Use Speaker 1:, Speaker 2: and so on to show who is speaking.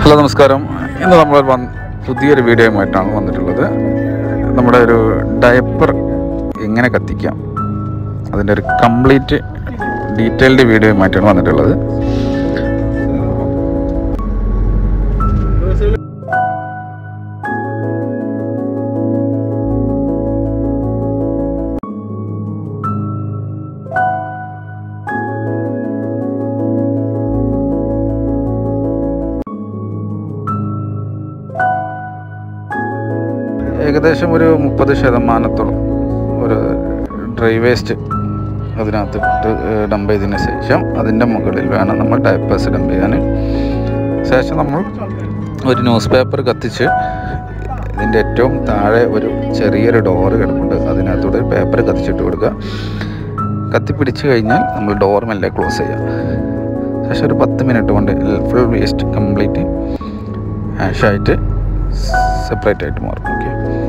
Speaker 1: hello നമസ്കാരം ഇന്ന് നമ്മൾ വന്ന് പുതിയൊരു വീഡിയോയുമായിട്ടാണ് വന്നിട്ടുള്ളത് നമ്മുടെ ഒരു ഡയപ്പർ എങ്ങനെ കത്തിക്കാം അതിൻ്റെ ഒരു കംപ്ലീറ്റ് ഡീറ്റെയിൽഡ് വീഡിയോയുമായിട്ടാണ് വന്നിട്ടുള്ളത് ഏകദേശം ഒരു മുപ്പത് ശതമാനത്തോളം ഒരു ഡ്രൈ വേസ്റ്റ് അതിനകത്ത് ഇട്ട് ഡംപ് ചെയ്തതിന് ശേഷം അതിൻ്റെ മുകളിൽ വേണം നമ്മൾ ഡയപ്പേഴ്സ് ഡംപ് ചെയ്യാൻ ശേഷം നമ്മൾ ഒരു ന്യൂസ് പേപ്പർ കത്തിച്ച് ഇതിൻ്റെ ഏറ്റവും താഴെ ഒരു ചെറിയൊരു ഡോറ് കിടപ്പുണ്ട് അതിനകത്തൂടെ ഒരു പേപ്പർ കത്തിച്ചിട്ട് കൊടുക്കുക കത്തിപ്പിടിച്ച് കഴിഞ്ഞാൽ നമ്മൾ ഡോർ മെല്ലെ ക്ലോസ് ചെയ്യുക ശേഷം ഒരു പത്ത് മിനിറ്റ് കൊണ്ട് ഫുൾ വേസ്റ്റ് കംപ്ലീറ്റ് ആഷായിട്ട് സെപ്പറേറ്റ് ആയിട്ട് മാറും ഓക്കെ